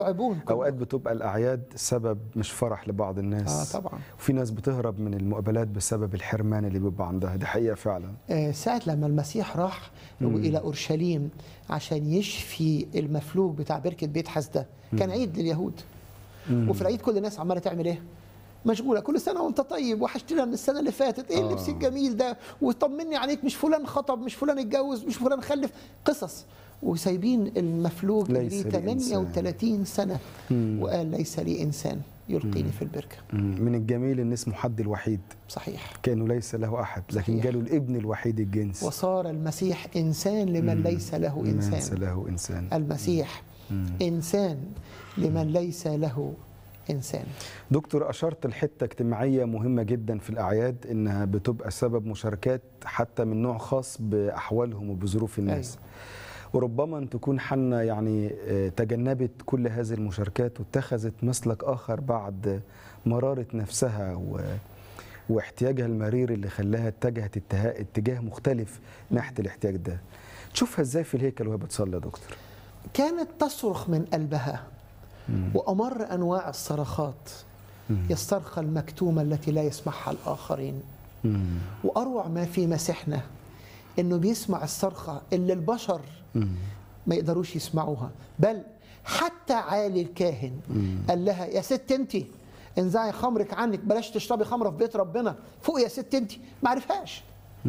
يستوعبون كل- اوقات بتبقى الاعياد سبب مش فرح لبعض الناس اه طبعا وفي ناس بتهرب من المقابلات بسبب الحرمان اللي بيبقى عندها دي حقيقه فعلا آه، ساعة لما المسيح راح إلى أورشليم عشان يشفي المفلوج بتاع بركة بيت حسدة كان عيد لليهود وفي العيد كل الناس عمالة تعمل إيه؟ مشغولة كل سنة وأنت طيب وحشتنا من السنة اللي فاتت إيه اللبس آه. الجميل ده وطمني عليك مش فلان خطب مش فلان اتجوز مش فلان خلف قصص وسايبين المفلوج ليس اللي لي إنسان. 38 سنة وقال ليس لي إنسان يلقيني في البركة مم. من الجميل ان اسمه حد الوحيد صحيح كانه ليس له احد لكن صحيح. جاله الابن الوحيد الجنس وصار المسيح إنسان لمن ليس له إنسان ليس له انسان المسيح إنسان لمن ليس له إنسان دكتور اشرت لحته اجتماعيه مهمه جدا في الاعياد انها بتبقى سبب مشاركات حتى من نوع خاص باحوالهم وبظروف الناس أيوة. وربما ان تكون حنة يعني آه، تجنبت كل هذه المشاركات واتخذت مسلك اخر بعد مراره نفسها و واحتياجها المرير اللي خلاها اتجهت اتها- اتجاه مختلف ناحيه الاحتياج ده تشوفها ازاي في الهيكل وهي بتصلي يا دكتور كانت تصرخ من قلبها وأمر أنواع الصرخات يسترخى المكتومة التي لا يسمعها الآخرين مم. وأروع ما في مسيحنا إنه بيسمع الصرخة اللي البشر ما يقدروش يسمعوها بل حتى عالي الكاهن قال لها يا ست انت انزعي خمرك عنك بلاش تشربي خمره في بيت ربنا فوق يا ست انت ما عرفهاش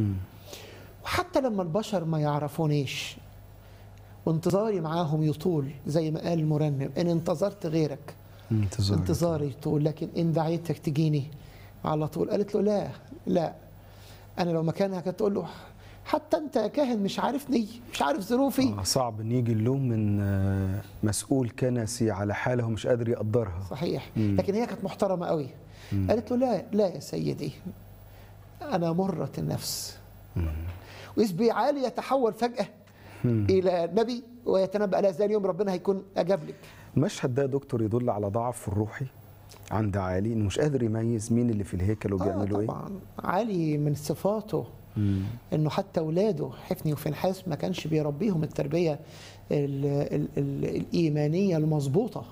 وحتى لما البشر ما يعرفونيش وانتظاري معاهم يطول زي ما قال المرنم ان انتظرت غيرك انتظار انتظاري يطول لكن ان دعيتك تجيني على طول قالت له لا لا انا لو مكانها كانت تقول له حتى انت يا كاهن مش عارفني مش عارف ظروفي آه، صعب ان يجي اللوم من آه، مسؤول كنسي على حاله مش قادر يقدرها صحيح لكن هي كانت محترمه قوي قالت له لا لا يا سيدي انا مره النفس وإذ بي عالي يتحول فجاه الى نبي ويتنبأ لا زال يوم ربنا هيكون اجاب لك المشهد ده يا دكتور يدل على ضعف الروحي عند علي انه مش قادر يميز مين اللي في الهيكل وبيعملوا آه ايه طبعا علي من صفاته انه حتى اولاده حفني وفنحاس ما كانش بيربيهم التربيه ال ال ال الايمانيه المظبوطه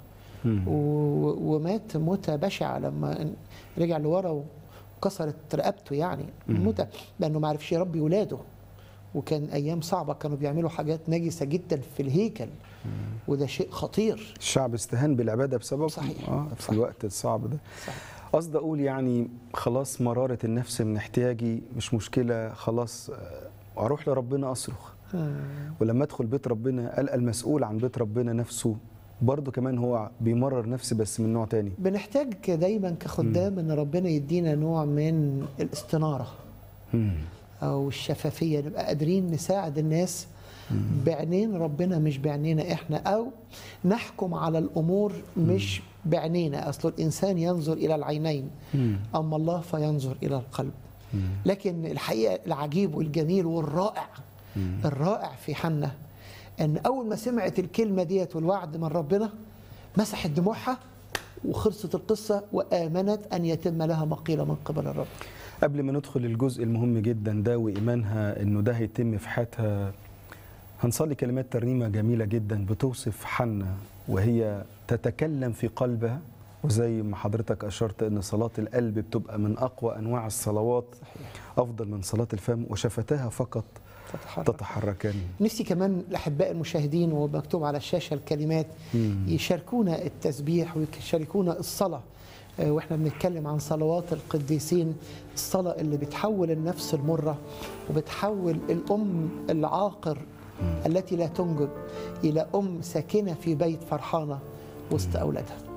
و- ومات موته بشعه لما ان- رجع لورا وكسرت رقبته يعني موته لانه ما عرفش يربي ولاده وكان ايام صعبه كانوا بيعملوا حاجات نجسه جدا في الهيكل وده شيء خطير الشعب استهان بالعباده بسبب صحيح. اه في صحيح. الوقت الصعب ده صحيح. قصدي اقول يعني خلاص مراره النفس من احتياجي مش مشكله خلاص آه، اروح لربنا اصرخ ولما ادخل بيت ربنا القى المسؤول عن بيت ربنا نفسه برضه كمان هو بيمرر نفسي بس من نوع تاني بنحتاج دايما كخدام ان ربنا يدينا نوع من الاستناره مم. او الشفافيه نبقى قادرين نساعد الناس بعينين ربنا مش بعينينا احنا او نحكم على الامور مش بعينينا اصل الانسان ينظر الى العينين اما الله فينظر الى القلب لكن الحقيقه العجيب والجميل والرائع الرائع في حنا ان اول ما سمعت الكلمه ديت والوعد من ربنا مسحت دموعها وخلصت القصه وامنت ان يتم لها ما قيل من قبل الرب قبل ما ندخل الجزء المهم جدا ده وايمانها انه ده هيتم في حياتها هنصلي كلمات ترنيمه جميله جدا بتوصف حنا وهي تتكلم في قلبها وزي ما حضرتك اشرت ان صلاه القلب بتبقى من اقوى انواع الصلوات صحيح افضل من صلاه الفم وشفتاها فقط تتحرك تتحركان نفسي كمان الاحباء المشاهدين ومكتوب على الشاشه الكلمات يشاركونا التسبيح ويشاركونا الصلاه آه، واحنا بنتكلم عن صلوات القديسين الصلاه اللي بتحول النفس المره وبتحول الام العاقر التي لا تنجب الى ام ساكنه في بيت فرحانه وسط اولادها